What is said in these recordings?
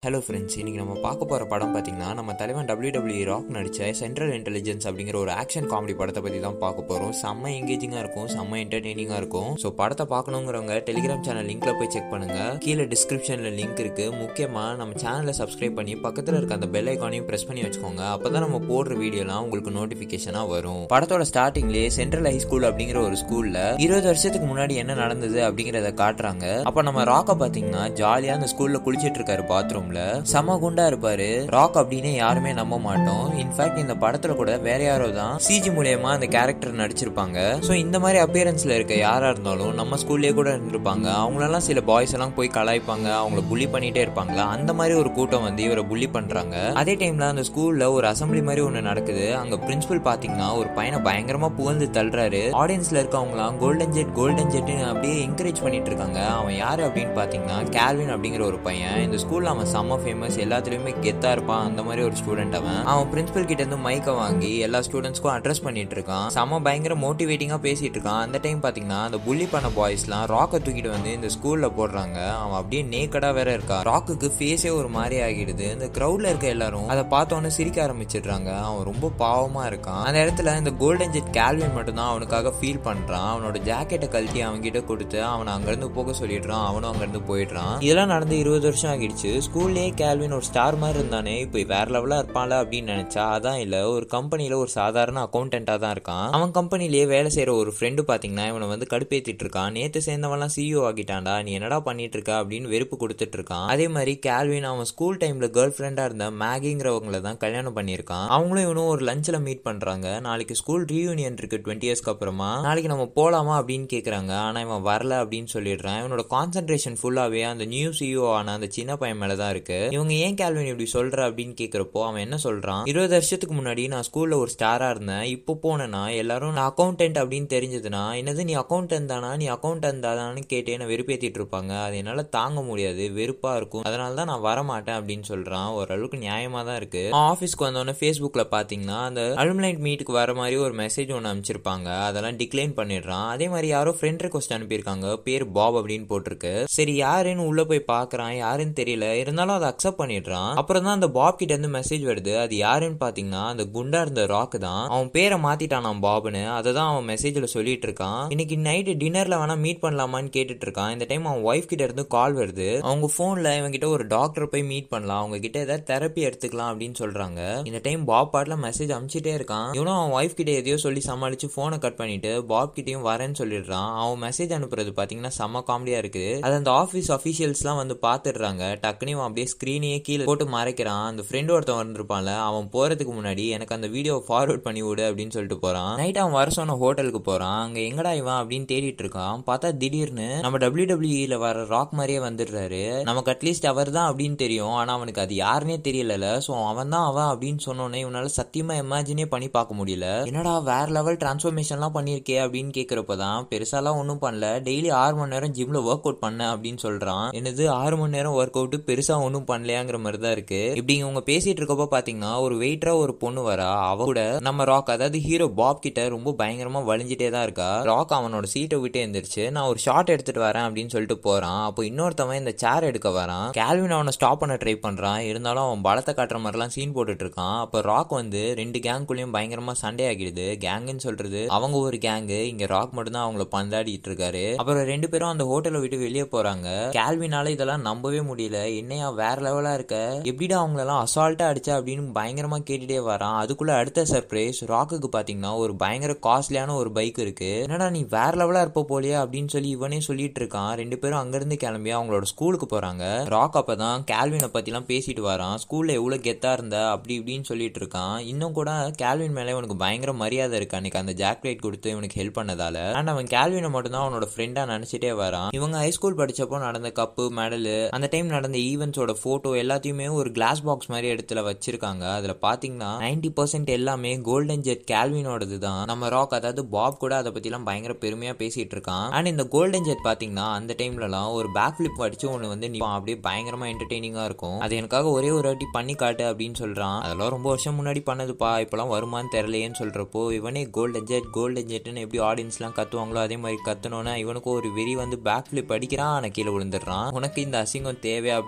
hello friends இன்னைக்கு நம்ம பார்க்க போகிற படம் பார்த்தீங்கன்னா நம்ம தலைவன் WWE ராக் நடித்த சென்ட்ரல் இன்டெலிஜென்ஸ் அப்படிங்கிற ஒரு ஆக்ஷன் காமெடி படத்தை பற்றி தான் பார்க்க போகிறோம் செம்ம எங்கேஜிங்காக இருக்கும் செம்ம என்டர்டெய்னிங்காக இருக்கும் ஸோ படத்தை பார்க்கணுங்கிறவங்க டெலிகிராம் சேனல் லிங்க்ல போய் செக் பண்ணுங்க கீழே டிஸ்கிரிப்ஷனில் லிங்க் இருக்கு முக்கியமாக நம்ம சேனலை சப்ஸ்கிரைப் பண்ணி பக்கத்தில் இருக்க அந்த பெல் ஐக்கானையும் ப்ரெஸ் பண்ணி வச்சுக்கோங்க அப்போ தான் நம்ம போடுற வீடியோலாம் உங்களுக்கு நோட்டிஃபிகேஷனாக வரும் படத்தோட ஸ்டார்டிங்லேயே சென்ட்ரல் ஹை ஸ்கூல் அப்படிங்கிற ஒரு ஸ்கூலில் இருபது வருஷத்துக்கு முன்னாடி என்ன நடந்தது அப்படிங்கிறத காட்டுறாங்க அப்போ நம்ம ராக்கை பார்த்தீங்கன்னா ஜாலியாக அந்த ஸ்கூலில் குளிச்சிட்டு இருக்காரு பாத்ரூம்ல செம குண்டா இருப்பாரு ராக் அப்படின்னு யாருமே நம்ப மாட்டோம் இன்ஃபேக்ட் இந்த படத்துல கூட வேற யாரோ தான் சிஜி மூலியமா அந்த கேரக்டர் நடிச்சிருப்பாங்க ஸோ இந்த மாதிரி அப்பியரன்ஸ்ல இருக்க யாரா இருந்தாலும் நம்ம ஸ்கூல்லேயே கூட இருந்திருப்பாங்க அவங்களெல்லாம் சில பாய்ஸ் எல்லாம் போய் கலாய்ப்பாங்க அவங்கள புள்ளி பண்ணிட்டே இருப்பாங்களா அந்த மாதிரி ஒரு கூட்டம் வந்து இவரை புள்ளி பண்றாங்க அதே டைம்ல அந்த ஸ்கூல்ல ஒரு அசம்பிளி மாதிரி ஒன்று நடக்குது அங்க பிரின்சிபல் பாத்தீங்கன்னா ஒரு பையனை பயங்கரமா புகழ்ந்து தள்ளுறாரு ஆடியன்ஸ்ல இருக்கவங்களாம் கோல்டன் ஜெட் கோல்டன் ஜெட்னு அப்படியே என்கரேஜ் பண்ணிட்டு இருக்காங்க அவன் யாரு அப்படின்னு பாத்தீங்கன்னா கேல்வின் அப்படிங்கிற ஒரு பையன் இந்த ஸ்கூல்ல அவன் செம்ம ஃபேமஸ் எல்லாத்துலயுமே கெத்தா இருப்பான் அந்த மாதிரி ஒரு ஸ்டூடெண்ட் அவன் அவன் பிரின்சிபல் கிட்ட இருந்து மைக்கை வாங்கி எல்லா ஸ்டூடெண்ட்ஸ்க்கும் அட்ரஸ் பண்ணிட்டு இருக்கான் செம்ம பயங்கர மோட்டிவேட்டிங்கா பேசிட்டு இருக்கான் அந்த டைம் பாத்தீங்கன்னா அந்த புள்ளி பண்ண பாய்ஸ்லாம் ராக்கை தூக்கிட்டு வந்து இந்த ஸ்கூல்ல போடுறாங்க அவன் அப்படியே நேக்கடா வேற இருக்கா ராக்குக்கு ஃபேஸே ஒரு மாதிரி ஆகிடுது இந்த கிரௌட்ல இருக்க எல்லாரும் அதை பார்த்தோன்னே சிரிக்க ஆரம்பிச்சிடுறாங்க அவன் ரொம்ப பாவமா இருக்கான் அந்த இடத்துல இந்த கோல்டன் ஜெட் கேல்வின் மட்டும்தான் அவனுக்காக ஃபீல் பண்றான் அவனோட ஜாக்கெட்டை கழட்டி அவன்கிட்ட கொடுத்து அவனை அங்கிருந்து போக சொல்லிடுறான் அவனும் அங்கிருந்து போயிடுறான் இதெல்லாம் நடந்து இருபது வருஷம் ஆகிடுச்சு ஸ்கூல்லேயே கேல்வின் ஒரு ஸ்டார் மாதிரி இருந்தானே இப்போ வேற லெவலா இருப்பான்ல அப்படின்னு நினைச்சா அதான் இல்ல ஒரு கம்பெனில ஒரு சாதாரண அக்கௌண்டண்டா தான் இருக்கான் அவன் கம்பெனிலேயே வேலை செய்யற ஒரு ஃப்ரெண்டு பாத்தீங்கன்னா இவனை வந்து கடுப்பேத்திட்டு இருக்கான் நேத்து சேர்ந்தவன்லாம் சிஇஓ ஆகிட்டான்டா நீ என்னடா பண்ணிட்டு இருக்க அப்படின்னு வெறுப்பு கொடுத்துட்டு இருக்கான் அதே மாதிரி கேல்வின் அவன் ஸ்கூல் டைம்ல கேர்ள் ஃப்ரெண்டா இருந்த மேகிங்கிறவங்கள தான் கல்யாணம் பண்ணியிருக்கான் அவங்களும் இவனும் ஒரு லஞ்சில் மீட் பண்றாங்க நாளைக்கு ஸ்கூல் ரீயூனியன் இருக்கு டுவெண்ட்டி இயர்ஸ்க்கு அப்புறமா நாளைக்கு நம்ம போலாமா அப்படின்னு கேக்குறாங்க ஆனா இவன் வரல அப்படின்னு சொல்லிடுறான் இவனோட கான்சென்ட்ரேஷன் ஃபுல்லாவே அந்த நியூ சிஇஓ ஆன அந்த சின்ன பையன் மேல தான் இருக்கு இவங்க ஏன் கேல்வின் இப்படி சொல்ற அப்படின்னு கேக்குறப்போ அவன் என்ன சொல்றான் இருபது வருஷத்துக்கு முன்னாடி நான் ஸ்கூல்ல ஒரு ஸ்டாரா இருந்தேன் இப்போ போனேன்னா எல்லாரும் நான் அக்கௌண்டன்ட் அப்படின்னு தெரிஞ்சதுன்னா என்னது நீ அக்கௌண்டன்ட் தானா நீ அக்கௌண்டன்ட் தானான்னு கேட்டு என்ன வெறுப்பேத்திட்டு இருப்பாங்க அது என்னால தாங்க முடியாது வெறுப்பா இருக்கும் அதனால தான் நான் வரமாட்டேன் அப்படின்னு சொல்றான் ஓரளவுக்கு நியாயமா தான் இருக்கு ஆஃபீஸ்க்கு வந்தோடனே ஃபேஸ்புக்ல பாத்தீங்கன்னா அந்த அலுமினைட் மீட்டுக்கு வர மாதிரி ஒரு மெசேஜ் ஒன்று அனுப்பிச்சிருப்பாங்க அதெல்லாம் டிக்ளைன் பண்ணிடுறான் அதே மாதிரி யாரோ ஃப்ரெண்ட் ரெக்வஸ்ட் அனுப்பியிருக்காங்க பேர் பாப் அப்படின்னு போட்டிருக்கு சரி யாருன்னு உள்ள போய் பாக்குறான் யாருன்னு தெரியல இருந்தாலும் அதை அக்செப்ட் பண்ணிடுறான் அப்புறம் தான் அந்த பாப் கிட்ட இருந்து மெசேஜ் வருது அது யாருன்னு பாத்தீங்கன்னா அந்த குண்டா இருந்த ராக் தான் அவன் பேரை மாத்திட்டானாம் பாப்னு அதை தான் அவன் மெசேஜ்ல சொல்லிட்டு இருக்கான் இன்னைக்கு நைட்டு டின்னர்ல வேணா மீட் பண்ணலாமான்னு கேட்டுட்டு இருக்கான் இந்த டைம் அவன் ஒய்ஃப் கிட்ட இருந்து கால் வருது அவங்க போன்ல இவன் கிட்ட ஒரு டாக்டர் போய் மீட் பண்ணலாம் அவங்க கிட்ட ஏதாவது தெரப்பி எடுத்துக்கலாம் அப்படின்னு சொல்றாங்க இந்த டைம் பாப் பாட்ல மெசேஜ் அனுப்பிச்சிட்டே இருக்கான் இவனும் அவன் ஒய்ஃப் கிட்ட எதையோ சொல்லி சமாளிச்சு போனை கட் பண்ணிட்டு பாப் கிட்டயும் வரேன்னு சொல்லிடுறான் அவன் மெசேஜ் அனுப்புறது பாத்தீங்கன்னா செம்ம காமெடியா இருக்கு அது அந்த ஆஃபீஸ் அஃபீஷியல்ஸ்லாம் வந்து பாத்துடுறாங்க டக்குனு அவன் அப்படியே ஸ்கிரீனையே கீழே போட்டு மறைக்கிறான் அந்த ஃப்ரெண்ட் ஒருத்தன் வந்திருப்பான்ல அவன் போறதுக்கு முன்னாடி எனக்கு அந்த வீடியோ ஃபார்வர்ட் பண்ணி விடு அப்படின்னு சொல்லிட்டு போறான் நைட் அவன் வர சொன்ன ஹோட்டலுக்கு போறான் அங்க எங்கடா இவன் அப்படின்னு தேடிட்டு இருக்கான் பார்த்தா திடீர்னு நம்ம டபிள்யூ டபிள்யூல வர ராக் மாதிரியே வந்துடுறாரு நமக்கு அட்லீஸ்ட் அவர் தான் அப்படின்னு தெரியும் ஆனா அவனுக்கு அது யாருன்னே தெரியல சோ அவன் தான் அவன் அப்படின்னு சொன்னோன்னே இவனால சத்தியமா இமேஜினே பண்ணி பார்க்க முடியல என்னடா வேற லெவல் டிரான்ஸ்ஃபர்மேஷன்லாம் பண்ணிருக்கே அப்படின்னு கேக்குறப்பதான் பெருசாலாம் ஒன்றும் பண்ணல டெய்லி ஆறு மணி நேரம் ஜிம்ல ஒர்க் அவுட் பண்ண அப்படின்னு சொல்றான் என்னது ஆறு மணி நேரம் ஒர்க் அவுட் பெருசா ஒன்றும் பண்ணலையாங்கிற மாதிரி தான் இருக்கு இப்படி இவங்க பேசிட்டு இருக்கப்ப பாத்தீங்கன்னா ஒரு வெயிட்டரா ஒரு பொண்ணு வரா அவ கூட நம்ம ராக் அதாவது ஹீரோ பாப் கிட்ட ரொம்ப பயங்கரமா வலிஞ்சிட்டே தான் இருக்கா ராக் அவனோட சீட்டை விட்டு எந்திரிச்சு நான் ஒரு ஷார்ட் எடுத்துட்டு வரேன் அப்படின்னு சொல்லிட்டு போறான் அப்போ இன்னொருத்தவன் இந்த சேர் எடுக்க வரான் கேல்வின் அவனை ஸ்டாப் பண்ண ட்ரை பண்றான் இருந்தாலும் அவன் பலத்தை காட்டுற மாதிரிலாம் சீன் போட்டுட்டு இருக்கான் அப்போ ராக் வந்து ரெண்டு கேங்குள்ளயும் பயங்கரமா சண்டை ஆகிடுது கேங்குன்னு சொல்றது அவங்க ஒரு கேங்கு இங்க ராக் மட்டும் தான் அவங்கள பந்தாடிட்டு இருக்காரு அப்புறம் ரெண்டு பேரும் அந்த ஹோட்டலை விட்டு வெளியே போறாங்க கேல்வினால இதெல்லாம் நம்பவே முடியல என்னையா வேற லெவலா இருக்க எப்படிடா அவங்களெல்லாம் அசால்ட்டா அடிச்சா அப்படின்னு பயங்கரமா கேட்டுட்டே வரான் அதுக்குள்ள அடுத்த சர்ப்ரைஸ் ராக்குக்கு பாத்தீங்கன்னா ஒரு பயங்கர காஸ்ட்லியான ஒரு பைக் இருக்கு என்னடா நீ வேற லெவலா இருப்ப போலியா அப்படின்னு சொல்லி இவனே சொல்லிட்டு இருக்கான் ரெண்டு பேரும் அங்கிருந்து கிளம்பி அவங்களோட ஸ்கூலுக்கு போறாங்க ராக் அப்பதான் கேல்வினை பத்தி எல்லாம் பேசிட்டு வரான் ஸ்கூல்ல எவ்வளவு கெத்தா இருந்த அப்படி இப்படின்னு சொல்லிட்டு இருக்கான் இன்னும் கூட கேல்வின் மேல இவனுக்கு பயங்கர மரியாதை இருக்கு அன்னைக்கு அந்த ஜாக்லேட் கொடுத்து இவனுக்கு ஹெல்ப் பண்ணதால அண்ட் அவன் கேல்வினை மட்டும் தான் அவனோட ஃப்ரெண்டா நினைச்சிட்டே வரான் இவங்க ஹைஸ்கூல் படிச்சப்போ நடந்த கப்பு மெடல் அந்த டைம் நடந்த ஈவெண்ட்ஸோட போட்டோ எல்லாத்தையுமே ஒரு கிளாஸ் பாக்ஸ் மாதிரி இடத்துல வச்சிருக்காங்க அதுல பாத்தீங்கன்னா நைன்டி பர்சன்ட் எல்லாமே கோல்டன் ஜெட் கேல்வினோடது தான் நம்ம ராக் அதாவது பாப் கூட அதை பத்திலாம் பயங்கர பெருமையா பேசிட்டு இருக்கான் அண்ட் இந்த கோல்டன் ஜெட் பாத்தீங்கன்னா அந்த டைம்லலாம் ஒரு பேக் ஃபிளிப் அடிச்சு ஒன்று வந்து நிப்பான் அப்படியே பயங்கரமா என்டர்டெய்னிங்கா இருக்கும் அது எனக்காக ஒரே ஒரு வாட்டி பண்ணி காட்டு அப்படின்னு சொல்றான் அதெல்லாம் ரொம்ப வருஷம் முன்னாடி பண்ணதுப்பா இப்பெல்லாம் வருமான்னு தெரியலையேன்னு சொல்றப்போ இவனே கோல்டன் ஜெட் கோல்டன் ஜெட்னு எப்படி ஆடியன்ஸ்லாம் கத்துவாங்களோ அதே மாதிரி கத்தணும்னா இவனுக்கும் ஒரு வெறி வந்து பேக் ஃபிளிப் அடிக்கிறான் ஆனா கீழே விழுந்துடுறான் உனக்கு இந்த அசிங்கம் தேவை அப்படின்னு அவனே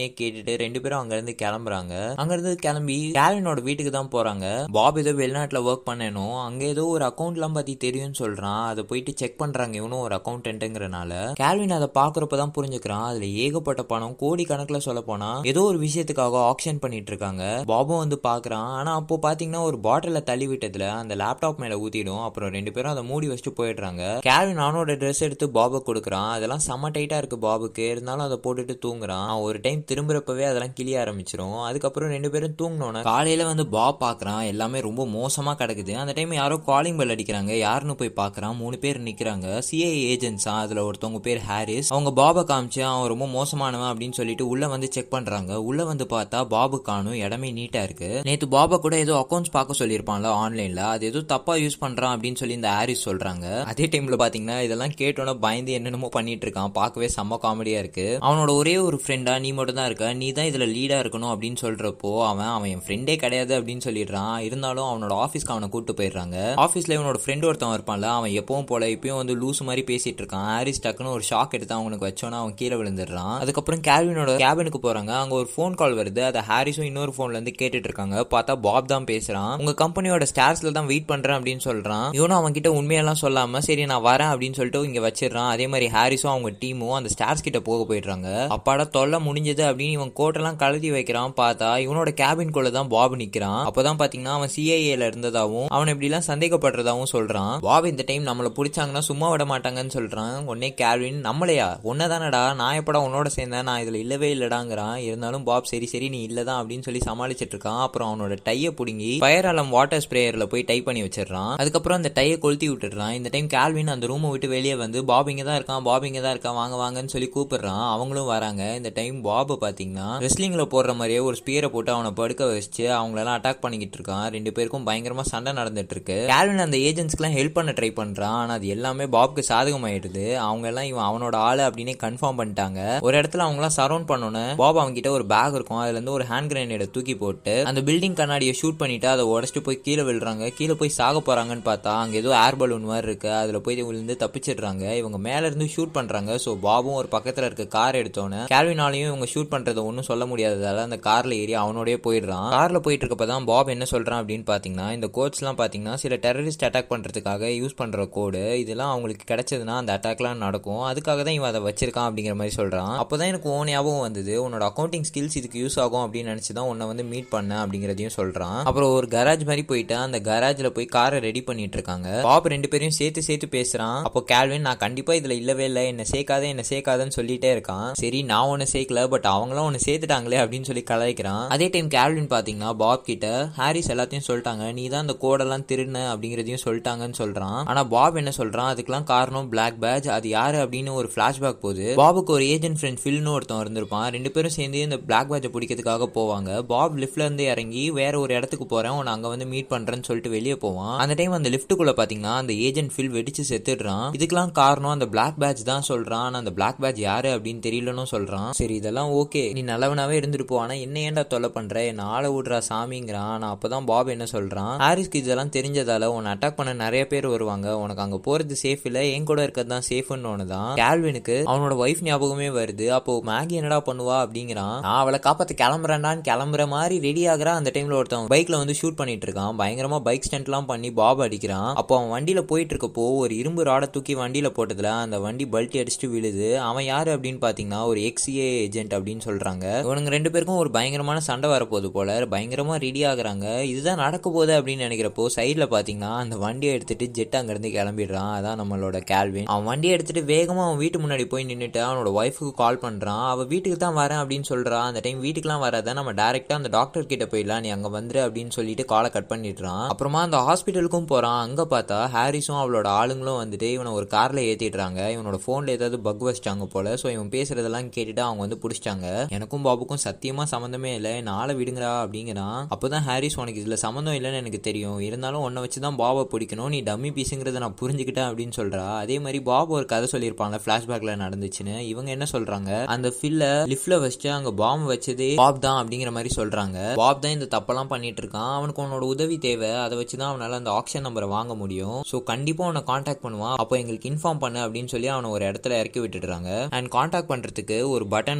உண்மையை கேட்டுட்டு ரெண்டு பேரும் அங்கிருந்து கிளம்புறாங்க அங்கிருந்து கிளம்பி கேல்வினோட வீட்டுக்கு தான் போறாங்க பாப் ஏதோ வெளிநாட்டுல ஒர்க் பண்ணணும் அங்க ஏதோ ஒரு அக்கௌண்ட்லாம் பத்தி தெரியும்னு சொல்றான் அதை போயிட்டு செக் பண்றாங்க இவனும் ஒரு அக்கௌண்டன்ட்ங்கிறனால கேல்வின் அதை பாக்குறப்பதான் புரிஞ்சுக்கிறான் அதுல ஏகப்பட்ட பணம் கோடி கணக்குல சொல்ல போனா ஏதோ ஒரு விஷயத்துக்காக ஆக்ஷன் பண்ணிட்டு இருக்காங்க பாபும் வந்து பாக்குறான் ஆனா அப்போ பாத்தீங்கன்னா ஒரு பாட்டில தள்ளி விட்டதுல அந்த லேப்டாப் மேல ஊத்திடும் அப்புறம் ரெண்டு பேரும் அதை மூடி வச்சுட்டு போயிடுறாங்க கேல்வின் அவனோட ட்ரெஸ் எடுத்து பாபுக்கு கொடுக்குறான் அதெல்லாம் செம்ம டைட்டா இருக்கு பாபுக்கு இருந்தாலும் அதை போட்டுட்டு தூங்குறான் அவன் ஒரு டைம் திரும்புறப்பவே அதெல்லாம் கிளிய ஆரம்பிச்சிரும் அதுக்கப்புறம் ரெண்டு பேரும் தூங்கினோன்னு காலையில வந்து பாப் பாக்குறான் எல்லாமே ரொம்ப மோசமா கிடக்குது அந்த டைம் யாரோ காலிங் பெல் அடிக்கிறாங்க யாருன்னு போய் பாக்குறான் மூணு பேர் நிக்கிறாங்க சிஐ ஏஜென்ட்ஸா அதுல ஒருத்தவங்க பேர் ஹாரிஸ் அவங்க பாபை காமிச்சு அவன் ரொம்ப மோசமானவன் அப்படின்னு சொல்லிட்டு உள்ள வந்து செக் பண்றாங்க உள்ள வந்து பார்த்தா பாபு காணும் இடமே நீட்டா இருக்கு நேத்து பாபா கூட ஏதோ அக்கௌண்ட்ஸ் பார்க்க சொல்லியிருப்பான்ல ஆன்லைன்ல அது ஏதோ தப்பா யூஸ் பண்றான் அப்படின்னு சொல்லி இந்த ஹாரிஸ் சொல்றாங்க அதே டைம்ல பாத்தீங்கன்னா இதெல்லாம் கேட்டோன்னே பயந்து என்னென்னமோ பண்ணிட்டு இருக்கான் பார்க்கவே செம்ம காமெடியா இருக்கு அவனோட ஒரே ஒரு ஃப்ரெண்டா நீ மட்டும் தான் இருக்க நீ தான் இதுல லீடா இருக்கணும் அப்படின்னு சொல்றப்போ அவன் அவன் என் ஃப்ரெண்டே கிடையாது அப்படின்னு சொல்லிடுறான் இருந்தாலும் அவனோட ஆஃபீஸ்க்கு அவனை கூட்டு போயிடுறாங்க ஆஃபீஸ்ல இவனோட ஃப்ரெண்ட் ஒருத்தன் இருப்பான்ல அவன் எப்பவும் போல இப்பயும் வந்து லூஸ் மாதிரி பேசிட்டு இருக்கான் ஹாரிஸ் டக்குன்னு ஒரு ஷாக் எடுத்து அவனுக்கு வச்சோன்னா அவன் கீழே விழுந்துடுறான் அதுக்கப்புறம் கேல்வினோட கேபினுக்கு போறாங்க அங்க ஒரு ஃபோன் கால் வருது அதை ஹாரிஸும் இன்னொரு போன்ல இருந்து கேட்டுட்டு இருக்காங்க பார்த்தா பாப் தான் பேசுறான் உங்க கம்பெனியோட ஸ்டார்ஸ்ல தான் வெயிட் பண்றேன் அப்படின்னு சொல்றான் இவனும் அவன் கிட்ட உண்மையெல்லாம் சொல்லாம சரி நான் வரேன் அப்படின்னு சொல்லிட்டு இங்க வச்சிடறான் அதே மாதிரி ஹாரிஸும் அவங்க டீமும் அந்த ஸ்டார்ஸ் கிட்ட போக போயிடுறாங்க அப்பாடா தொல்லை முடிஞ்சது அப்படின்னு இவன் கோட்டெல்லாம் கழுதி வைக்கிறான் பார்த்தா இவனோட கேபின்குள்ள தான் பாப் நிக்கிறான் அப்பதான் பாத்தீங்கன்னா அவன் சிஐஏல இருந்ததாவும் அவன் இப்படி எல்லாம் சந்தேகப்படுறதாவும் சொல்றான் பாப் இந்த டைம் நம்மள பிடிச்சாங்கன்னா சும்மா விட மாட்டாங்கன்னு சொல்றான் உடனே கேல்வின் நம்மளையா உன்னதானடா நான் எப்படா உன்னோட சேர்ந்தேன் நான் இதுல இல்லவே இல்லடாங்கிறான் இருந்தாலும் பாப் சரி சரி நீ இல்லதான் அப்படின்னு சொல்லி சமாளிச்சிட்டு இருக்கான் அப்புறம் அவனோட டைய புடுங்கி ஃபயர் அலம் வாட்டர் ஸ்ப்ரேயர்ல போய் டைப் பண்ணி வச்சிடறான் அதுக்கப்புறம் அந்த டையை கொளுத்தி விட்டுடுறான் இந்த டைம் கேல்வின் அந்த ரூமை விட்டு வெளியே வந்து பாப் இங்க தான் இருக்கான் பாப் இங்க தான் இருக்கான் வாங்க வாங்கன்னு சொல்லி கூப்பிடுறான் அவங்களும் வராங்க இந்த டைம் பாபு பாத்தீங்கன்னா ரெஸ்லிங்ல போடுற மாதிரியே ஒரு ஸ்பியரை போட்டு அவனை படுக்க வச்சு அவங்களெல்லாம் அட்டாக் பண்ணிக்கிட்டு இருக்கான் ரெண்டு பேருக்கும் பயங்கரமா சண்டை நடந்துட்டு இருக்கு கேல்வின் அந்த ஏஜென்ட்ஸ்க்குலாம் ஹெல்ப் பண்ண ட்ரை பண்றான் ஆனா அது எல்லாமே பாப்க்கு சாதகமாயிடுது அவங்க எல்லாம் இவன் அவனோட ஆளு அப்படின்னே கன்ஃபார்ம் பண்ணிட்டாங்க ஒரு இடத்துல அவங்க எல்லாம் சரௌண்ட் பண்ணோன்னு பாப் அவங்க கிட்ட ஒரு பேக் இருக்கும் அதுல இருந்து ஒரு ஹேண்ட் கிரனேட தூக்கி போட்டு அந்த பில்டிங் கண்ணாடியை ஷூட் பண்ணிட்டு அதை உடச்சிட்டு போய் கீழே விழுறாங்க கீழே போய் சாக போறாங்கன்னு பார்த்தா அங்க ஏதோ ஏர் பலூன் மாதிரி இருக்கு அதுல போய் விழுந்து தப்பிச்சிடுறாங்க இவங்க மேல இருந்து ஷூட் பண்றாங்க சோ பாபும் ஒரு பக்கத்துல இருக்க கார் எடுத்தோன்னே கேல்வினாலையும் இவங்க ஷூட் பண்றதை ஒன்றும் சொல்ல முடியாததால அந்த கார்ல ஏறி அவனோடய போயிடுறான் கார்ல போயிட்டு இருக்கப்பதான் பாப் என்ன சொல்றான் அப்படின்னு பாத்தீங்கன்னா இந்த கோட்ஸ் எல்லாம் பாத்தீங்கன்னா சில டெரரிஸ்ட் அட்டாக் பண்றதுக்காக யூஸ் பண்ற கோடு இதெல்லாம் அவங்களுக்கு கிடைச்சதுன்னா அந்த அட்டாக்லாம் நடக்கும் அதுக்காக தான் இவன் அதை வச்சிருக்கான் அப்படிங்கிற மாதிரி சொல்றான் அப்போதான் எனக்கு ஓ ஞாபகம் வந்தது உன்னோட அக்கௌண்டிங் ஸ்கில்ஸ் இதுக்கு யூஸ் ஆகும் அப்படின்னு நினைச்சு தான் உன்னை வந்து மீட் பண்ண அப்படிங்கிறதையும் சொல்றான் அப்புறம் ஒரு கராஜ் மாதிரி போயிட்டு அந்த கராஜ்ல போய் காரை ரெடி பண்ணிட்டு இருக்காங்க பாப் ரெண்டு பேரையும் சேர்த்து சேர்த்து பேசுறான் அப்போ கேல்வின் நான் கண்டிப்பா இதுல இல்லவே இல்லை என்ன சேர்க்காத என்ன சேர்க்காதன்னு சொல்லிட்டே இருக்கான் சரி நான் ஒன்னு சேர்க்கல பட் அவங்களும் ஒன்னு சேர்த்துட்டாங்களே அப்படின்னு சொல்லி கலாய்க்கிறான் அதே டைம் கேல்வின் பாத்தீங்கன்னா பாப் கிட்ட ஹாரிஸ் எல்லாத்தையும் சொல்லிட்டாங்க நீ தான் அந்த கோடெல்லாம் திருடின அப்படிங்கிறதையும் சொல்லிட்டாங்கன்னு சொல்றான் ஆனா பாப் என்ன சொல்றான் அதுக்கெல்லாம் காரணம் பிளாக் பேட்ச் அது யாரு அப்படின்னு ஒரு பிளாஷ்பேக் போகுது பாபுக்கு ஒரு ஏஜென்ட் ஃப்ரெண்ட் ஃபில்னு ஒருத்தன் இருந்திருப்பான் ரெண்டு பேரும் சேர்ந்து இந்த பிளாக் பேட்சை பிடிக்கிறதுக்காக போவாங்க பாப் லிஃப்ட்ல இருந்து இறங்கி வேற ஒரு இடத்துக்கு போறேன் உன்னை அங்க வந்து மீட் பண்றேன்னு சொல்லிட்டு வெளியே போவான் அந்த டைம் அந்த லிஃப்ட்டுக்குள்ள பாத்தீங்கன்னா அந்த ஏஜென்ட் ஃபில் வெடிச்சு செத்துடுறான் இதுக்கெல்லாம் காரணம் அந்த பிளாக் பேட்ச் தான் சொல்றான் ஆனா அந்த பிளாக் பேட்ச் யாரு அப்படின்னு தெரியலன்னு சொல்றான் சரி இதெல்லாம் ஓகே நீ நல்லவனாவே இருந்துட்டு போ ஆனா என்ன ஏன்டா தொல்லை பண்ற என்ன ஆள விடுறா சாமிங்கிறான் ஆனா அப்பதான் பாப் என்ன சொல்றான் ஹாரிஸ்க்கு இதெல்லாம் தெரிஞ்சதால உன்னை அட்டாக் பண்ண நிறைய பேர் வருவாங்க உனக்கு அங்க போறது சேஃப் இல்ல என் கூட இருக்கிறது தான் சேஃப்னு ஒண்ணுதான் கேல்வினுக்கு அவனோட ஒய்ஃப் ஞாபகமே வருது அப்போ மேகி என்னடா பண்ணுவா அப்படிங்கிறான் நான் அவளை காப்பாத்த கிளம்புறேன்டான்னு கிளம்புற மாதிரி ரெடி ஆகுறா அந்த டைம்ல ஒருத்தன் பைக்ல வந்து ஷூட் பண்ணிட்டு இருக்கான் பயங்கரமா பைக் ஸ்டண்ட்லாம் பண்ணி பாப் அடிக்கிறான் அப்போ அவன் வண்டியில போயிட்டு இருக்கப்போ ஒரு இரும்பு ராடை தூக்கி வண்டியில போட்டதுல அந்த வண்டி பல்ட்டி அடிச்சுட்டு விழுது அவன் யாரு அப்படின்னு பாத்தீங்கன்னா ஒரு எக்ஸிஏ ஏஜென்ட் அப்படின்னு சொல்றாங்க இவனுங்க ரெண்டு பேருக்கும் ஒரு பயங்கரமான சண்டை வரப்போகுது போல பயங்கரமா ரெடி ஆகுறாங்க இதுதான் நடக்க போகுது அப்படின்னு நினைக்கிறப்போ சைட்ல பாத்தீங்கன்னா அந்த வண்டியை எடுத்துட்டு ஜெட் அங்க இருந்து கிளம்பிடுறான் அதான் நம்மளோட கேல்வின் அவன் வண்டியை எடுத்துட்டு வேகமா அவன் வீட்டு முன்னாடி போய் நின்னுட்டு அவனோட ஒய்ஃபுக்கு கால் பண்றான் அவ வீட்டுக்கு தான் வரேன் அப்படின்னு சொல்றான் அந்த டைம் வீட்டுக்குலாம் வராத நம்ம டேரக்டா அந்த டாக்டர் கிட்ட போயிடலாம் நீ அங்க வந்துரு அப்படின்னு சொல்லிட்டு காலை கட் பண்ணிடுறான் அப்புறமா அந்த ஹாஸ்பிட்டலுக்கும் போறான் அங்க பார்த்தா ஹாரிஸும் அவளோட ஆளுங்களும் வந்துட்டு இவனை ஒரு கார்ல ஏத்திடுறாங்க இவனோட போன்ல ஏதாவது பக் வச்சிட்டாங்க போல சோ இவன் பேசுறதெல்லாம் கேட்டுட்டு அவங்க வந்து பிடிச்சிட்டாங்க எனக்கும் பாபுக்கும் சத்தியமா சம்மந்தமே இல்லை நாளை விடுங்கடா அப்படிங்கிறான் அப்பதான் ஹாரிஸ் உனக்கு இதுல சம்மந்தம் இல்லைன்னு எனக்கு தெரியும் இருந்தாலும் உன்னை வச்சுதான் பாபை பிடிக்கணும் நீ டம்மி பீஸுங்கிறத நான் புரிஞ்சுக்கிட்டேன் அப்படின்னு சொல்றா அதே மாதிரி பாபு ஒரு கதை சொல்லியிருப்பாங்க பிளாஷ்பேக்ல நடந்துச்சுன்னு இவங்க என்ன சொல்றாங்க அந்த ஃபில்ல லிஃப்ட்ல வச்சுட்டு அங்க பாம்பு வச்சதே பாப் தான் அப்படிங்கிற மாதிரி சொல்றாங்க பாப் தான் இந்த தப்பெல்லாம் பண்ணிட்டு இருக்கான் அவனுக்கு உன்னோட உதவி தேவை அதை வச்சுதான் அவனால அந்த ஆக்ஷன் நம்பரை வாங்க முடியும் ஸோ கண்டிப்பா உன்னை காண்டாக்ட் பண்ணுவான் அப்போ எங்களுக்கு இன்ஃபார்ம் பண்ணு அப்படின்னு சொல்லி அவனை ஒரு இடத்துல இறக்கி விட்டுடுறாங்க அண்ட் காண்டாக்ட் பண்றதுக்கு ஒரு பட்டன் மாதிரி ஒன்று இருக்கும்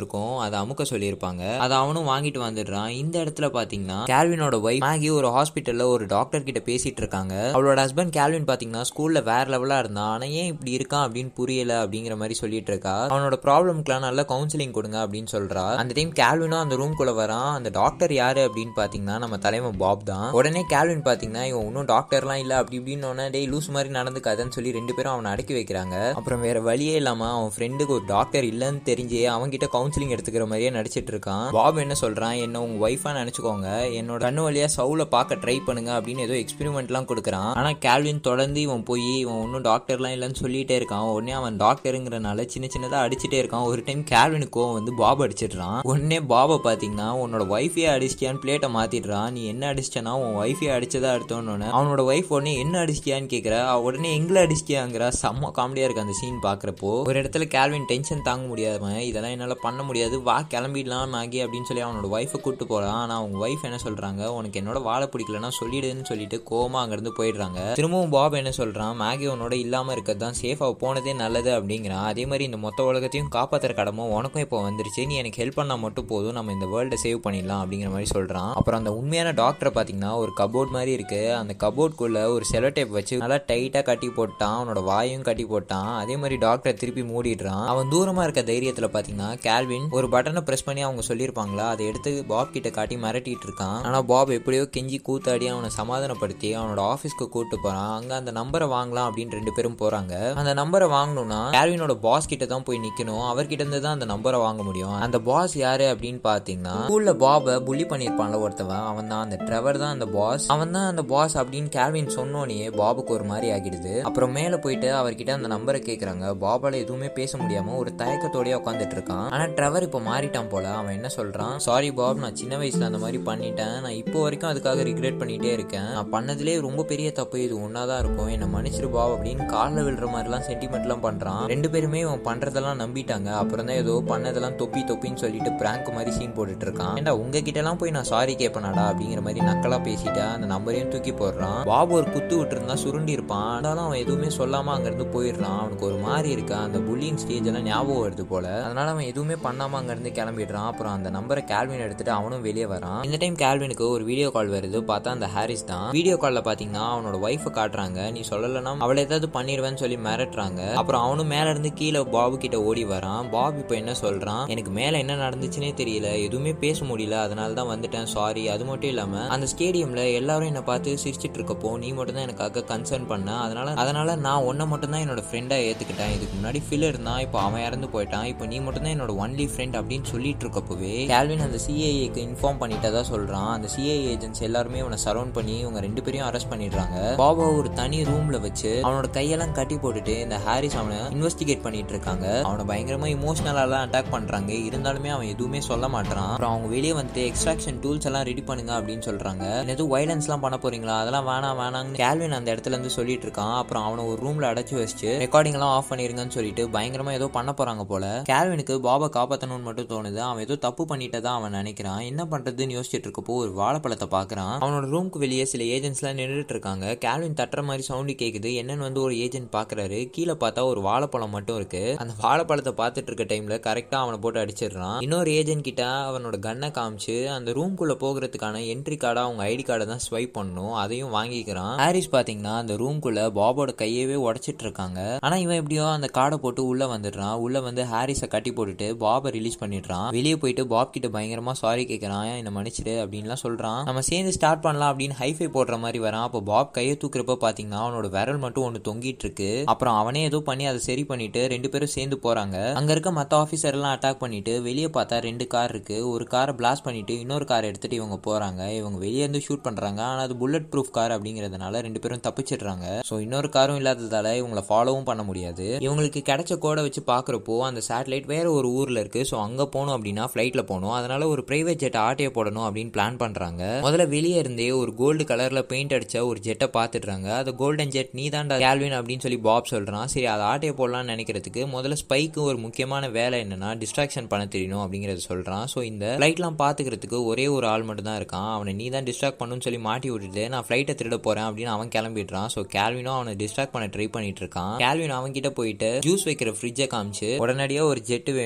இருக்கும் அதை அமுக்க சொல்லியிருப்பாங்க அதை அவனும் வாங்கிட்டு வந்துடுறான் இந்த இடத்துல பாத்தீங்கன்னா கேல்வினோட ஒய்ஃப் மேகி ஒரு ஹாஸ்பிட்டல்ல ஒரு டாக்டர் கிட்ட பேசிட்டு இருக்காங்க அவளோட ஹஸ்பண்ட் கேல்வின் பாத்தீங்கன்னா ஸ்கூல்ல வேற லெவலா இருந்தான் ஆனா ஏன் இப்படி இருக்கான் அப்படின்னு புரியல அப்படிங்கிற மாதிரி சொல்லிட்டு இருக்கா அவனோட ப்ராப்ளம்க்குலாம் நல்ல கவுன்சிலிங் கொடுங்க அப்படின்னு சொல்றா அந்த டைம் கேல்வினும் அந்த ரூம்குள்ள வரான் அந்த டாக்டர் யாரு அப்படின்னு பாத்தீங்கன்னா நம்ம தலைவன் பாப் தான் உடனே கேல்வின் பாத்தீங்கன்னா இவன் இன்னும் டாக்டர்லாம் இல்ல அப்படி இப்படின்னு உடனே டேய் லூஸ் மாதிரி நடந்துக்காதன்னு சொல்லி ரெண்டு பேரும் அவனை அடக்கி வைக்கிறாங்க அப்புறம் வேற வழியே இல்லாம அவன் ஃப்ரெண்டுக்கு ஒரு டாக்டர் இல்லைன்னு தெரிஞ்சே அவன்கிட்ட கவுன்சிலிங் எடுத்துக்கிற மாதிரியே நடிச்சிட்டு இருக்கான் பாப் என்ன சொல்றான் என்ன உங்க ஒய்ஃபா நினைச்சுக்கோங்க என்னோட கண்ணு வழியா சவுல பார்க்க ட்ரை பண்ணுங்க அப்படின்னு ஏதோ எக்ஸ்பெரிமெண்ட்லாம் கொடுக்குறான் ஆனா கேல்வின் தொடர்ந்து இவன் போய் இவன் ஒன்றும் டாக்டர்லாம் இல்லைன்னு சொல்லிட்டே இருக்கான் உடனே அவன் டாக்டருங்கிறனால சின்ன சின்னதா அடிச்சுட்டே இருக்கான் ஒரு டைம் கேல்வினுக்கு வந்து பாப் அடிச்சிடுறான் உடனே பாபை பாத்தீங்கன்னா உன்னோட ஒய்ஃபே அடிச்சிட்டியான்னு பிளேட்டை மாத்திடுறான் நீ என்ன அடிச்சிட்டனா உன் ஒய்ஃபே அடிச்சதா அடுத்தோன்னு அவனோட ஒய்ஃப் உடனே என்ன அடிச்சிட்டியான்னு கேட்குற உடனே எங்களை அடிச்சிட்டியாங்கிற செம்ம காமெடியா இருக்கு அந்த சீன் பாக்குறப்போ ஒரு இடத்துல கேல்வின் டென்ஷன் தாங்க முடியாம இதெல்லாம் என்னால பண்ண முடியாது வா கிளம்பிடலாம் மேகி அப்படின்னு சொல்லி அவனோட ஒய்ஃபை கூட்டு போறான் ஆனா அவங்க ஒய்ஃப் என்ன சொல்றாங்க உனக்கு என்னோட வாழ பிடிக்கலன்னா சொல்லிடுன்னு சொல்லிட்டு கோமா அங்கிருந்து போயிடுறாங்க திரும்பவும் பாப் என்ன சொல்றான் மேகி உன்னோட இல்லாம இருக்கிறது தான் சேஃபா போனதே நல்லது அப்படிங்கிறான் அதே மாதிரி இந்த மொத்த உலகத்தையும் காப்பாத்துற கடமை உனக்கும் இப்போ வந்துருச்சு நீ எனக்கு ஹெல்ப் பண்ணா மட்டும் போதும் நம்ம இந்த வேர்ல்டை சேவ் பண்ணிடலாம் அப்படிங்கிற மாதிரி சொல்றான் அப்புறம் அந்த உண்மையான டாக்டரை பாத்தீங்கன்னா ஒரு கபோர்ட் மாதிரி இருக்கு அந்த கபோர்ட்குள்ள ஒரு செலோ டேப் வச்சு நல்லா டைட்டா கட்டி போட்டான் அவனோட வாயும் கட்டி போட்டான் அதே மாதிரி டாக்டரை திருப்பி மூடிடுறான் அவன் தூரமா இருக்க தைரியத்துல பாத்தீங்கன்னா கேல்வின் ஒரு பட்டனை பிரஸ் பண்ணி அவங்க சொல்லியிருப்பாங்களா அதை எடுத்து பாப் கிட்ட காட்டி மிரட்டிட்டு இருக்கான் ஆனா பாப் எப்படியோ கெஞ்சி கூத்தாடி அவனை சமாதானப்படுத்தி அவனோட ஆஃபீஸ்க்கு கூட்டு போறான் அங்க அந்த நம்பரை வாங்கலாம் அப்படின்னு ரெண்டு பேரும் போறாங்க அந்த நம்பரை வாங்கணும்னா கேல்வினோட பாஸ் கிட்ட தான் போய் நிக்கணும் அவர்கிட்ட இருந்து தான் அந்த நம்பரை வாங்க முடியும் அந்த பாஸ் யாரு அப்படின்னு பாத்தீங்கன்னா ஸ்கூல்ல பாப புள்ளி பண்ணிருப்பான்ல ஒருத்தவன் அவன் தான் அந்த ட்ரெவர் தான் அந்த பாஸ் அவன் தான் அந்த பாஸ் அப்படின்னு கேல்வின் சொன்னோனே பாபுக்கு ஒரு மாதிரி ஆகிடுது அப்புறம் மேல போயிட்டு அவர்கிட்ட அந்த நம்பரை கேக்குறாங்க பாபால எதுவுமே பேச முடியாம ஒரு தயக்கத்தோடய உட்காந்துட்டு இருக்கான் ஆனா ட்ரெவர் இப்போ மாறிட்டான் போல அவன் என்ன சொல்றான் சாரி பாப் நான் சின்ன வயசுல அந்த மாதிரி பண்ணிட்டேன் நான் இப்போ வரைக்கும் அதுக்காக ரிக்ரெட் பண்ணிட்டே இருக்கேன் நான் பண்ணதுலேயே ரொம்ப பெரிய தப்பு இது ஒன்னாதான் இருக்கும் என்ன மன்னிச்சிரு பாப் அப்படின்னு காலில் விழுற மாதிரிலாம் சென்டிமெண்ட்லாம் பண்றான் ரெண்டு பேருமே இவன் பண்றதெல்லாம் நம்பிட்டாங்க அப்புறம் தான் ஏதோ பண்ணதெல்லாம் தொப்பி தொப்பின்னு சொல்லிட்டு பிராங்க் மாதிரி சீன் போட்டுட்டு இருக்கான் ஏன்டா உங்ககிட்ட எல்லாம் போய் நான் சாரி கேட்பனாடா அப்படிங்கிற மாதிரி நக்கலா பேசிட்டு அந்த நம்பரையும் தூக்கி போடுறான் பாபு ஒரு குத்து விட்டுருந்தா சுருண்டி இருப்பான் ஆனாலும் அவன் எதுவுமே சொல்லாம அங்கிருந்து போயிடுறான் அவனுக்கு ஒரு மாதிரி இருக்கா அந்த புல்லிங் ஸ்டேஜ் எல்லாம் ஞாபகம் வருது போல அதனால அவன் எதுவுமே பண்ணாம அங்கிருந்து கிளம்பிடுறான் அப்புறம் அந்த நம்பரை கேல்வின் எடுத்துட்டு அவனும் வெளியே வரான் இந்த டைம் கேல்வினுக்கு ஒரு வீடியோ கால் வருது பார்த்தா அந்த ஹாரிஸ் தான் வீடியோ கால்ல பாத்தீங்கன்னா அவனோட ஒய்ஃபை காட்டுறாங்க நீ சொல்லலைன்னா அவளை ஏதாவது பண்ணிடுவேன்னு சொல்லி மிரட்டுறாங்க அப்புறம் அவனும் மேல இருந்து கீழே பாபு கிட்ட ஓடி வரான் பாபு இப்போ என்ன சொல்றான் எனக்கு மேல என்ன நடந்துச்சுன்னே தெரியல எதுவுமே பேச முடியல அதனால தான் வந்துட்டேன் சாரி அது மட்டும் இல்லாம அந்த ஸ்டேடியம்ல எல்லாரும் என்ன பார்த்து சிரிச்சிட்டு இருக்கப்போ நீ மட்டும் தான் எனக்காக கன்சர்ன் பண்ண அதனால அதனால நான் ஒன்னை மட்டும் தான் என்னோட ஃப்ரெண்டா ஏத்துக்கிட்டேன் இதுக்கு முன்னாடி ஃபில் இருந்தான் இப்போ அவன் இறந்து போயிட்டான் இப்போ நீ மட்டும் தான் என்னோட ஒன்லி ஃப்ரெண்ட் அப்படின்னு சொல்லிட்டு இருக்கப்பவே கேல்வின் அந்த சிஐஏக்கு இன்ஃபார்ம் பண்ணிட்டதா சொல்றான் அந்த சிஐ ஏஜென்ட்ஸ் எல்லாருமே அவனை சரௌண்ட் பண்ணி இவங்க ரெண்டு பேரையும் அரெஸ்ட் பண்ணிடுறாங்க பாபா ஒரு தனி ரூம்ல வச்சு அவனோட கையெல்லாம் கட்டி போட்டுட்டு இந்த ஹாரிஸ் அவனை இன்வெஸ்டிகேட் பண்ணிட்டு இருக்காங்க அவனை பயங்கரமா இமோஷனலாலாம் அட்டாக் பண்றாங்க இருந்தாலுமே அவன் எதுவுமே சொல்ல மாட்டான் அப்புறம் அவங்க வெளியே வந்துட்டு எக்ஸ்ட்ராக்ஷன் டூல்ஸ் எல்லாம் ரெடி பண்ணுங்க அப்படின்னு சொல்றாங்க எதுவும் வைலன்ஸ்லாம் பண்ண போறீங்களா அதெல்லாம் வேணாம் வேணாம்னு கேல்வின் அந்த இடத்துல இருந்து சொல்லிட்டு இருக்கான் அப்புறம் அவனை ஒரு ரூம்ல அடைச்சு வச்சு ரெக்கார்டிங் எல்லாம் ஆஃப் பண்ணிருங்கன்னு சொல்லிட்டு பயங்கரமா ஏதோ பண்ண போறாங்க போல கேல்வினுக்கு பாபா காப்பாத்தணும்னு மட்டும் தோணுது அவன் ஏதோ தப்பு பண்ணிட்டதா அவன் நினைக்கிறான் என்ன பண்றதுன்னு யோசிச்சுட்டு இருக்கப்போ ஒரு வாழைப்பழத்தை பாக்குறான் அவனோட ரூமுக்கு வெளியே சில ஏஜென்ட்ஸ்லாம் நின்றுட்டு இருக்காங்க கேல்வின் தட்டுற மாதிரி சவுண்டு கேக்குது என்னன்னு வந்து ஒரு ஏஜென்ட் பாக்குறாரு கீழே பார்த்தா ஒரு வாழைப்பழம் மட்டும் இருக்கு அந்த வாழைப்பழத்தை பார்த்துட்டு இருக்க டைம்ல கரெக்டா அவனை போட்டு அடிச்சிடுறான் இன்னொரு ஏஜென்ட் கிட்ட அவனோட கன்னை காமிச்சு அந்த ரூம்குள்ள போகிறதுக்கான என்ட்ரி கார்டா அவங்க ஐடி கார்டை தான் ஸ்வைப் பண்ணும் அதையும் வாங்கிக்கிறான் ஹாரிஸ் பாத்தீங்கன்னா அந்த ரூம்குள்ள பாபோட கையவே உடைச்சிட்டு இருக்காங்க ஆனா இவன் எப்படியோ அந்த கார்டை போட்டு உள்ள வந்துடுறான் உள்ள வந்து ஹாரிஸை கட்டி போட்டுட்டு பாபை ரிலீஸ் பண்ணிடுறான் வெளியே போயிட்டு பாப் கிட்ட பயங்கரமா சாரி கேட்கறான் என்ன மன்னிச்சிடு அப்படின்லாம் சொல்றான் நம்ம சேர்ந்து ஸ்டார்ட் பண்ணலாம் அப்படின்னு ஹைஃபை போடுற மாதிரி வரான் அப்போ பாப் கையை தூக்குறப்ப பாத்தீங்கன்னா அவனோட விரல் மட்டும் ஒன்று தொங்கிட்டு இருக்கு அப்புறம் அவனே ஏதோ பண்ணி அதை சரி பண்ணிட்டு ரெண்டு பேரும் சேர்ந்து போறாங்க அங்க இருக்க மத்த ஆபீசர் எல்லாம் அட்டாக் பண்ணிட்டு வெளியே பார்த்தா ரெண்டு கார் இருக்கு ஒரு காரை பிளாஸ்ட் பண்ணிட்டு இன்னொரு கார் எடுத்துட்டு இவங்க போறாங்க இவங்க வெளியே இருந்து ஷூட் பண்றாங்க ஆனா அது புல்லட் ப்ரூஃப் கார் அப்படிங்கறதுனால ரெண்டு பேரும் தப்பிச்சிடுறாங்க ஸோ இன்னொரு காரும் இல்லாததால இவங்கள ஃபாலோவும் பண்ண முடியாது இவங்களுக்கு கிடைச்ச கோடை வச்சு பாக்குறப்போ அந்த சேட்டலைட் வேற ஒரு ஊர்ல இருக்கு ஸோ அங்க போகணும் அப்படின்னா ஃபிளைட்ல போகணும் அதனால ஒரு பிரைவேட் ஜெட் ஆட்டையை போடணும் அப்படின்னு பிளான் பண்றாங்க முதல்ல வெளியே இருந்தே ஒரு கோல்டு கலர்ல பெயிண்ட் அடிச்ச ஒரு ஜெட்டை பாத்துடுறாங்க அது கோல்டன் ஜெட் நீ தான்டா கேல்வின் அப்படின்னு சொல்லி பாப் சொல்றான் சரி அதை ஆட்டையை போடலாம்னு நினைக்கிறதுக்கு முதல்ல ஸ்பைக்கு ஒரு முக்கியமான வேலை என்னன்னா டிஸ்ட்ராக்ஷன் பண்ண தெரியணும் அப்படிங்கறத சொல்றான் ஸோ இந்த ஃபிளைட்லாம் பாத்துக்கிறதுக்கு ஒரே ஒரு ஆள் மட்டும் தான் இருக்கான் அவனை நீ தான் டிஸ்ட்ராக்ட் பண்ணுன்னு சொல்லி மாட்டி விட்டுட்டு நான் ஃபிளைட்டை திருட போறேன் அப்படின்னு அவன் கிளம்பிடுறான் ஸோ கேல்வினும் அவனை டிஸ்ட்ராக்ட் பண்ண ட்ரை பண்ணிட்டு இருக்கான் கேல்வின் அவன் கிட்ட போயிட்டு ஜூஸ் வைக்கிற ஃப்ரிட்ஜை காமிச்சு உடனடியா ஒரு ஜெட் வேணும் ஸ்டார்ட்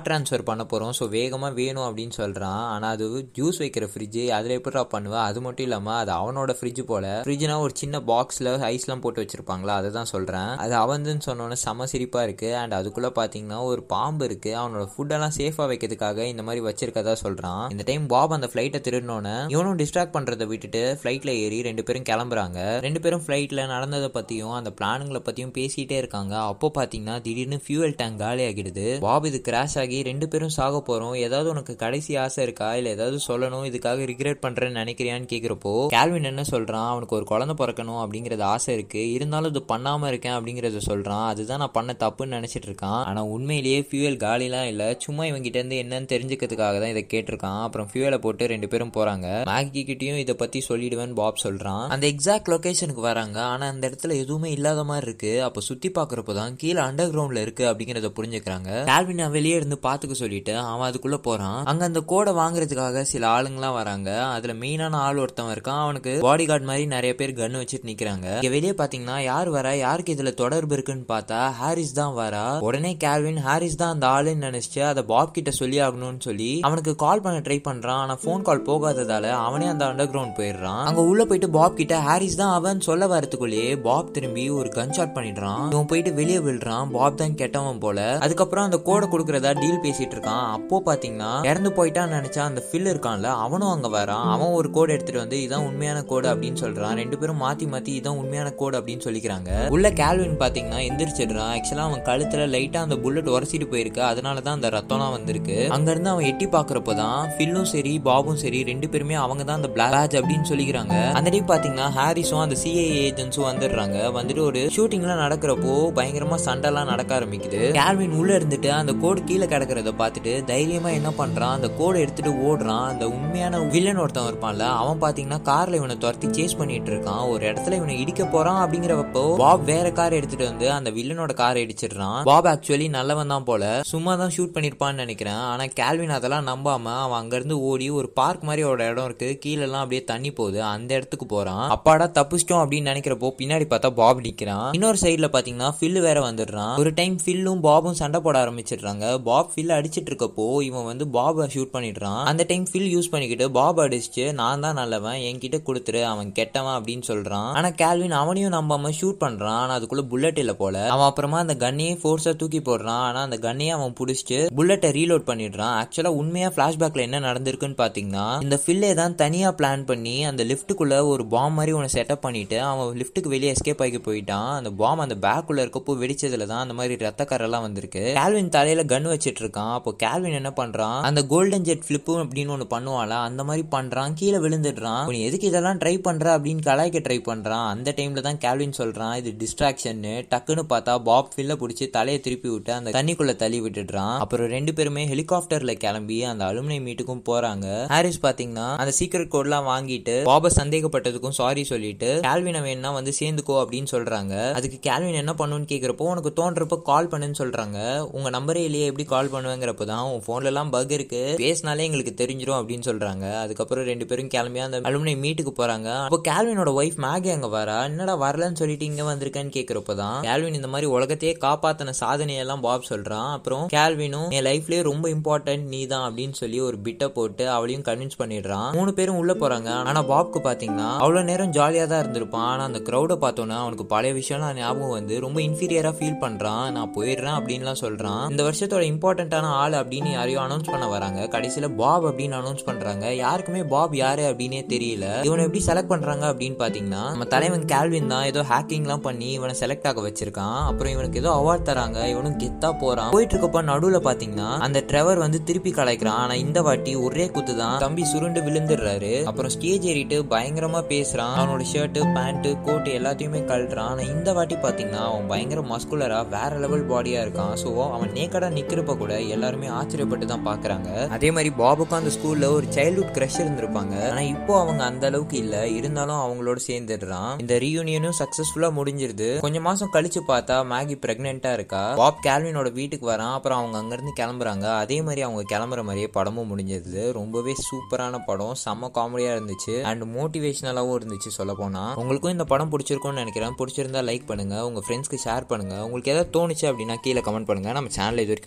ட்ரான்ஸ்ஃபர் பண்ண போகிறோம் ஸோ வேகமாக வேணும் அப்படின்னு சொல்கிறான் ஆனால் அது ஜூஸ் வைக்கிற ஃப்ரிட்ஜ் அதில் எப்படிடா பண்ணுவேன் அது மட்டும் இல்லாமல் அது அவனோட ஃப்ரிட்ஜ் போல ஃப்ரிட்ஜ்னா ஒரு சின்ன பாக்ஸில் ஐஸ்லாம் போட்டு வச்சிருப்பாங்களா அதை தான் சொல்கிறேன் அது அவந்துன்னு சொன்னோன்னே செம சிரிப்பாக இருக்குது அண்ட் அதுக்குள்ளே பார்த்தீங்கன்னா ஒரு பாம்பு இருக்குது அவனோட ஃபுட்டெல்லாம் சேஃபாக வைக்கிறதுக்காக இந்த மாதிரி வச்சிருக்கதா சொல்கிறான் இந்த டைம் பாப் அந்த ஃப்ளைட்டை திருடினோன்னே இவனும் டிஸ்ட்ராக்ட் பண்ணுறதை விட்டுட்டு ஃப்ளைட்டில் ஏறி ரெண்டு பேரும் கிளம்புறாங்க ரெண்டு பேரும் ஃப்ளைட்டில் நடந்ததை பற்றியும் அந்த பிளானுங்களை பற்றியும் பேசிகிட்டே இருக்காங்க அப்போ பார்த்தீங்கன்னா திடீர்னு ஃபியூவல் டேங்க் காலி ஆகிடுது பாப் இது கிராஷ் ஆகி ரெண்டு பேரும் சாக போகிறோம் ஏதாவது உனக்கு கடைசி ஆசை இருக்கா இல்லை ஏதாவது சொல்லணும் இதுக்காக ரிக்ரெட் பண்ணுறேன்னு நினைக்கிறியான்னு கேட்குறப்போ கேல்வின் என்ன சொல்கிறான் அவனுக்கு ஒரு குழந்தை பிறக்கணும் அப்படிங்கிறது ஆசை இருக்குது இருந்தாலும் இது பண்ணாமல் இருக்கேன் அப்படிங்கிறத சொல்கிறான் அதுதான் நான் பண்ண தப்புன்னு நினச்சிட்டு இருக்கான் ஆனால் உண்மையிலேயே ஃபியூவல் காலிலாம் இல்லை சும்மா இவங்கிட்ட இருந்து என்னன்னு தெரிஞ்சுக்கிறதுக்காக தான் இதை கேட்டிருக்கான் அப்புறம் ஃபியூவலை போட்டு ரெண்டு பேரும் போகிறாங்க மேகி கிட்டயும் இதை பற்றி சொல்லிடுவேன்னு பாப் சொல்கிறான் அந்த எக்ஸாக்ட் லொக்கேஷனுக்கு வராங்க ஆனால் அந்த இடத்துல எதுவுமே இல்லாத மாதிரி இருக்கு அப்போ சுற்றி பார்க்குறப்போ தான் கீழே அண்டர் கிரவுண்டில் இருக்குது அப்படிங்கிறத புரிஞ்சுக்கிறாங்க கேல்வின் வெளியே இருந்து பார்த்துக்க சொல்லிட்டு அவன் அதுக்குள்ளே போகிறான் அங்கே அந்த கோடை வாங்குறதுக்காக சில ஆளுங்கலாம் வராங்க அதில் மெயினான ஆள் ஒருத்தவன் இருக்கான் அவனுக்கு பாடி கார்டு மாதிரி நிறைய பேர் கன் வச்சுட்டு நிற்கிறாங்க இங்கே வெளியே பார்த்தீங்கன்னா யார் வரா யாருக்கு இதில் தொடர்பு இருக்குன்னு பார்த்தா ஹாரிஸ் தான் வரா உடனே கேல்வின் ஹாரிஸ் தான் அந்த ஆளுன்னு நினைச்சு அதை பாப் கிட்ட சொல்லி ஆகணும்னு சொல்லி அவனுக்கு கால் பண்ண ட்ரை பண்றான் ஆனா ஃபோன் கால் போகாததால அவனே அந்த அண்டர் கிரவுண்ட் போயிடுறான் அங்க உள்ள போயிட்டு பாப் கிட்ட ஹாரிஸ் தான் அவன் சொல்ல வரதுக்குள்ளேயே பாப் திரும்பி ஒரு கன் ஷாட் பண்ணிடுறான் இவன் போயிட்டு வெளியே விழுறான் பாப் தான் கெட்டவன் போல அதுக்கப்புறம் அந்த கோடை கொடுக்கறதா டீல் பேசிட்டு இருக்கான் அப்போ பாத்தீங்கன்னா இறந்து போயிட்டான்னு நினைச்சா அந்த ஃபில் இருக்கான்ல அவனும் அங்க வரான் அவன் ஒரு கோடு எடுத்துட்டு வந்து இதான் உண்மையான கோடு அப்படின்னு சொல்றான் ரெண்டு பேரும் மாத்தி மாத்தி இதான் உண்மையான கோடு அப்படின்னு சொல்லிக்கிறாங்க உள்ள கேல்வின் பாத்தீங்கன்னா எந்திரிச்சிடுறான் ஆக்சுவலா அவன் கழுத்துல லைட்டா அந்த புல்லட் உரசிட்டு போயிருக்கு அதனால தான் அந்த ரத்தம்லாம் வந்திருக்கு அங்க இருந்து அவன் எட்டி பாக்குறப்போ தான் ஃபில்லும் சரி பாபும் சரி ரெண்டு பேருமே அவங்க தான் அந்த பிளாக் பேட்ச் அப்படின்னு சொல்லிக்கிறாங்க அந்த டைம் பாத்தீங்கன்னா ஹாரிஸும் அந்த சிஐ ஏஜென்ட்ஸும் வந்துடுறாங்க வந்துட்டு ஒரு ஷூட்டிங்லாம் நடக்கிறப்போ பயங்கரமா சண்டைலாம் நடக்க ஆரம்பிக்குது கேல்வின் உள்ள இருந்துட்டு அந்த கோடு கீழே கிடக்கிறத பார்த்துட்டு தைரியமா என்ன பண்றான் அந்த கோடை எடுத்துட்டு ஓடுறான் அந்த உண்மையான வில்லன் ஒருத்தன் இருப்பான்ல அவன் பாத்தீங்கன்னா கார்ல இவனை துரத்தி சேஸ் பண்ணிட்டு இருக்கான் ஒரு இடத்துல இவனை இடிக்க போறான் அப்படிங்கிறப்போ பாப் வேற கார் எடுத்துட்டு வந்து அந்த வில்லனோட காரை இடிச்சிடுறான் பாப் ஆக்சுவலி நல்லவன் தான் போல சும்மா தான் ஷூட் பண்ணிருப்பான்னு நினைக்கிறேன் ஆனா கேல்வின் அதெல்லாம் நம்பாம அவன் அங்கிருந்து ஓடி ஒரு பார்க் மாதிரி ஒரு இடம் இருக்கு கீழெல்லாம் அப்படியே தண்ணி போகுது அந்த இடத்துக்கு போறான் அப்பாடா தப்பிச்சிட்டோம் அப்படின்னு நினைக்கிறப்போ பின்னாடி பார்த்தா பாப் நிக்கிறான் இன்னொரு சைடுல பாத்தீங்கன்னா ஃபில் வேற வந்துடுறான் ஒரு டைம் ஃபில்லும் பாபும் சண்டை போட ஆரம்பிச்சிடுறாங்க பாப் ஃபில் அடிச்சிட்டு இருக்கப்போ இவன் வந்து பாபை ஷூட் பண்ணிடுறான் அந்த டைம் ஃபில் யூஸ் பண்ணிக்கிட்டு பாப் அடிச்சுட்டு நான் தான் நல்லவன் என்கிட்ட கொடுத்துரு அவன் கெட்டவன் அப்படின்னு சொல்றான் ஆனா கேல்வின் அவனையும் நம்பாம ஷூட் பண்றான் ஆனா அதுக்குள்ள புல்லட் இல்ல போல அவன் அப்புறமா அந்த கன்னையே ஃபோர்ஸா தூக்கி போடுறான் ஆனா அந்த கன்னையே அவன் புடிச்சிட்டு புல்லட்டை ரீலோட் பண்ணிடுறான் ஆக்சுவலா உண்மையா பிளாஷ்பேக்ல என்ன நடந்திருக்குன்னு பாத்தீங்கன்னா இந்த ஃபில்லே தான் தனியா பிளான் பண்ணி அந்த லிஃப்ட்டுக்குள்ள ஒரு பாம் மாதிரி ஒன்று செட்டப் பண்ணிட்டு அவன் லிஃப்ட்டுக்கு வெளியே எஸ்கேப் ஆகி போயிட்டான் அந்த பாம் அந்த பேக்குள்ள இருக்கப்போ வெடிச்சதுல தான் அந்த மாதிரி ரத்தக்கரெல்லாம் வந்திருக்கு கேல்வின் தலையில கன் வச்சிட்டு இருக்கான் அப்போ கேல்வின் என்ன பண்றான் அந்த கோல்டன் ஜெட் ஃபிளிப்பு அப்படின்னு ஒன்று பண்ணுவான்ல அந்த மாதிரி பண்றான் கீழே விழுந்துடுறான் நீ எதுக்கு இதெல்லாம் ட்ரை பண்ற அப்படின்னு கலாய்க்க ட்ரை பண்றான் அந்த டைம்ல தான் கேல்வின் சொல்றான் இது டிஸ்ட்ராக்ஷன் டக்குன்னு பார்த்தா பாப் ஃபில்ல பிடிச்சி தலையை திருப்பி விட்டு அந்த தண்ணிக்குள்ள தள்ளி விட்டுடுறான் அப்புறம் ரெண்டு பேருமே ஹெலிகாப்டர்ல கிளம்பி அந்த அலுமினிய மீட்டுக்கும் போறாங்க ஹாரிஸ் பாத்தீங்கன்னா அந்த சீக்ரெட் கோட்லாம் வாங்கிட்டு பாப சந்தேகப்பட்டதுக்கும் சாரி சொல்லிட்டு கேல்வினை வேணா வந்து சேர்ந்துக்கோ அப்படின்னு சொல்றாங்க அதுக்கு கேல்வின் என்ன பண்ணுன்னு கேக்குறப்போ உனக்கு தோன்றப்ப கால் பண்ணுன்னு சொல்றாங்க உங்க நம்பரே இல்லையே எப்படி கால் பண்ணுவேங்கிறப்ப தான் உன் போன்ல எல்லாம் பக் இருக்கு பேசினாலே எங்களுக்கு தெரிஞ்சிடும் அப்படின்னு சொல்றாங்க அதுக்கப்புறம் ரெண்டு பேரும் கிளம்பி அந்த அலுமினிய மீட்டுக்கு போறாங்க அப்போ கேல்வினோட ஒய்ஃப் மேகி அங்க வரா என்னடா வரலன்னு சொல்லிட்டு இங்க வந்திருக்கேன்னு கேக்குறப்ப தான் கேல்வின் இந்த மாதிரி உலகத்தையே காப்பாத்தின சாதனையெல்லாம் பாப் சொல்றான் அப்புறம் கேல்வினும் என் லைஃப்லயே ரொம்ப இம்பார்ட்டன்ட் நீ தான் அப்படின்னு சொல்லி ஒரு பிட்டை போட்டு அவளையும் கன்வின்ஸ் பண்ணிடுறான் மூணு பேரும் உள்ள போறாங்க ஆனா பாப்க்கு பாத்தீங்கன்னா அவ்வளவு நேரம் ஜாலியா தான் இருந்திருப்பான் ஆனா அந்த க்ரௌட பார்த்தோன்னா அவனுக்கு பழைய விஷயம்லாம் ஞாபகம் வந்து ரொம்ப இன்ஃபீரியரா ஃபீல் பண்றான் நான் போயிடுறேன் அப்படின்லாம் சொல்றான் இந்த வருஷத்தோட இம்பார்ட்டன்டான ஆள் அப்படின்னு யாரையும் அனௌன்ஸ் பண்ண வராங்க கடைசியில பாப் அப்படின்னு அனௌன்ஸ் பண்றாங்க யாருக்குமே பாப் யாரு அப்படின்னே தெரியல இவனை எப்படி செலக்ட் பண்றாங்க அப்படின்னு பாத்தீங்கன்னா நம்ம தலைவன் கேல்வின் தான் ஏதோ ஹேக்கிங்லாம் பண்ணி இவனை செலக்ட் ஆக வச்சிருக்கான் அப்புறம் இவனுக்கு ஏதோ அவார்ட் தராங்க இவனும் கெத்தா போறான் போயிட்டு இருக்கப்ப நடுவுல பாத்தீங்கன்னா அந்த ட்ரெவர் வந்து திருப்பி கலாய்க்கிறான் ஆனா இந்த வாட்டி ஒரே குத்து தான் தம்பி சுருண்டு விழுந்துடுறாரு அப்புறம் ஸ்டேஜ் ஏறிட்டு பயங்கரமா பேசுறான் அவனோட ஷர்ட் பேண்ட் கோட் எல்லாத்தையுமே கழட்டுறான் ஆனா இந்த வாட்டி பாத்தீங்கன்னா அவன் பயங்கர மஸ்குலரா வேற லெவல் பாடியா இருக்கான் ஸோ அவன் நேக்கடா நிக்கிறப்ப கூட எல்லாருமே ஆச்சரியப்பட்டு தான் பாக்குறாங்க அதே மாதிரி பாபுக்கும் அந்த ஸ்கூல்ல ஒரு சைல்ட்ஹுட் கிரஷ் இருந்திருப்பாங்க ஆனா இப்போ அவங்க அந்த அளவுக்கு இல்ல இருந்தாலும் அவங்களோட சேர்ந்துடுறான் இந்த ரீயூனியனும் சக்சஸ்ஃபுல்லா முடிஞ்சிருது கொஞ்சம் மாசம் கழிச்சு பார்த்தா மேகி பிரெக்னெண்டா இருக்கா பாப் கேல்வினோட வீட்டுக்கு வரான் அப்புறம் அவங்க அங்கிருந்து கிளம்புறாங்க அதே மாதிரி அவங்க கிளம்புற மாதிரியே படமும் முடிஞ்சது ரொம்பவே சூப்பரான படம் செம்ம காமெடியா இருந்துச்சு அண்ட் மோட்டிவேஷனலாவும் இருந்துச்சு சொல்ல போனா உங்களுக்கும் இந்த படம் பிடிச்சிருக்கும்னு நினைக்கிறேன் பிடிச்சிருந்தா லைக் பண்ணுங்க உங்க ஃப்ரெண்ட்ஸ்க்கு ஷேர் பண்ணுங்க உங்களுக்கு ஏதாவது தோணுச்சு அப்படின்னா கீழே கமெண்ட் பண்ணுங்க நம்ம சேனல் இது வரைக்கும்